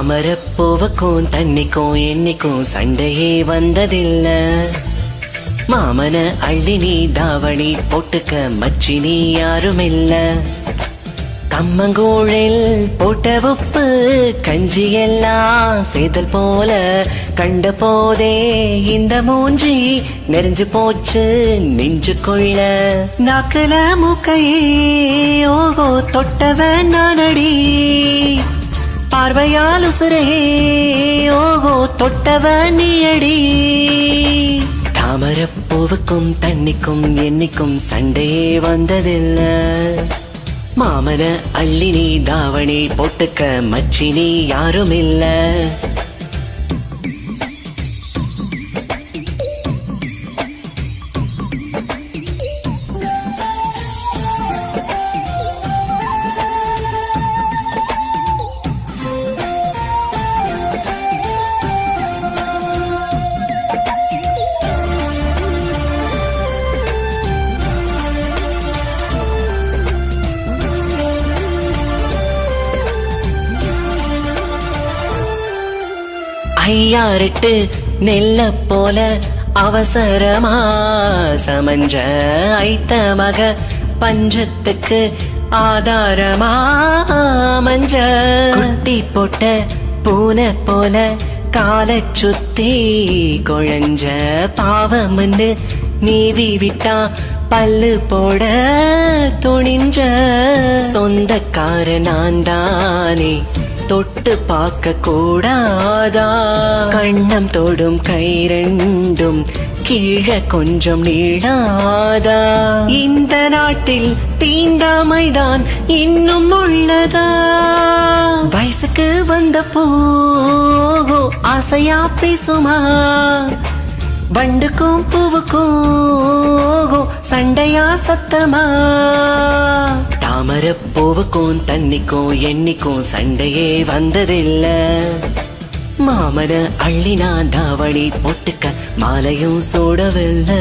தாமரப்பூவுக்கும் தண்ணிக்கும் என்னைக்கும் சண்டையே வந்ததில்ல மாமன அள்ளி நீ தாவணி போட்டுக்க மச்சி நீ யாரும் இல்ல கம்மங்கூழில் போட்ட உப்பு கஞ்சி எல்லாம் சேதல் போல கண்ட போதே இந்த மூஞ்சி நெறிஞ்சு போச்சு நெஞ்சு கொள்ள நாக்குல மூக்கையே ஓகோ தொட்டவன் நானடி பார்வையால் உசுரையே ஓகோ தொட்டவன் நீயடி தாமரப்பூவுக்கும் தண்ணிக்கும் என்னைக்கும் சண்டையே வந்ததில்ல மாமன அள்ளி நீ தாவணி போட்டுக்க மச்சி நீ யாரும் இல்ல ஐயாரெட்டு நெல்ல போல அவசரமா சமஞ்ச ஐத்த மக பஞ்சத்துக்கு ஆதாரமா மஞ்ச குட்டி போட்ட பூனை போல காலை சுத்தி குழஞ்ச பாவம்னு நீவி விட்டா பல்லு போட துணிஞ்ச சொந்தக்கார நான் தானே தொட்டு பார்க்க கூடாதா கண்ணம் தொடும் கை ரெண்டும் கீழே கொஞ்சம் நீளாதா இந்த நாட்டில் தீண்டாமைதான் இன்னும் உள்ளதா வயசுக்கு வந்த போ ஆசையா பேசுமா வண்டுக்கும் பூவுக்கும் சண்டையா சத்தமா தாமரப்பூவுக்கும் தண்ணிக்கும் என்னைக்கும் சண்டையே வந்ததில்ல மாமன அள்ளினா தாவணி போட்டுக்க மாலையும் சூடவில்லை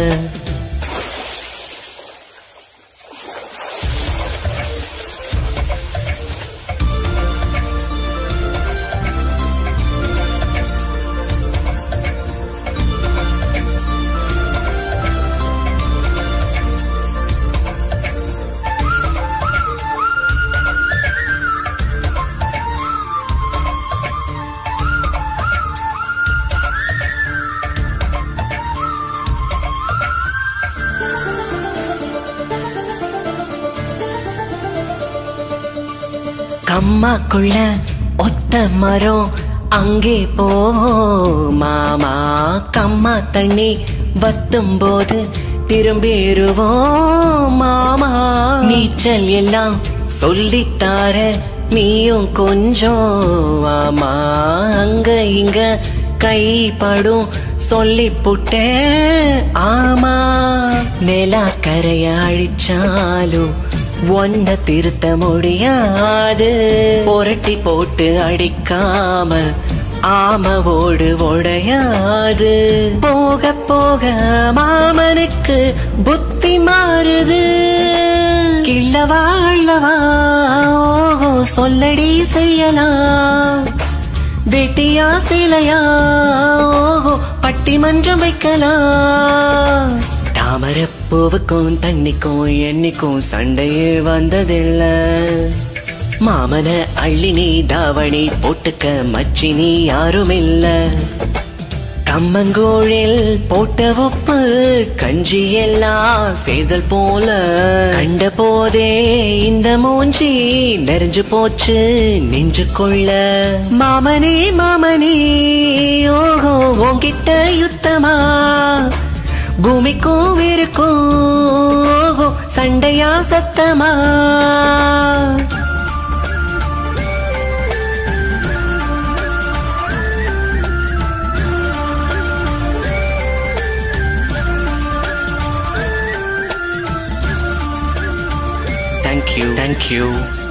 கம்மாக்குள்ள ஒத்த மரம் அங்கே போ மாமா கம்மா தண்ணி வத்தும் போது திரும்பிடுவோம் மாமா நீச்சல் எல்லாம் சொல்லித்தார நீயும் கொஞ்சம் வாமா அங்க இங்க கைப்படும் சொல்லி புட்டேன் ஆமா நிலா கரைய அழிச்சாலும் ஒன்ன திருத்த முடியாது புரட்டி போட்டு அடிக்காம ஆமவோடு உடையாது போக போக மாமனுக்கு புத்தி மாறுது கிள்ளவா அள்ளவா ஓஹோ சொல்லடி செய்யலாம் வெட்டியா சிலையா ஓஹோ பட்டிமன்றம் வைக்கலாம் தாமரப்பூவுக்கும் தண்ணிக்கும் என்னைக்கும் சண்டையே வந்ததில்ல மாமன அள்ளி நீ தாவணி போட்டுக்க மச்சி நீ யாரும் இல்ல கம்மங்கோழில் போட்ட உப்பு கஞ்சி எல்லாம் சேதல் போல கண்ட போதே இந்த மூஞ்சி நெறிஞ்சு போச்சு நெஞ்சு கொள்ள மாமனே மாமனே ஓஹோ உன்கிட்ட யுத்தமா பூமிக்கும் வீருக்கும் ஓஹோ சண்டையா சத்தமா Thank you. Thank you.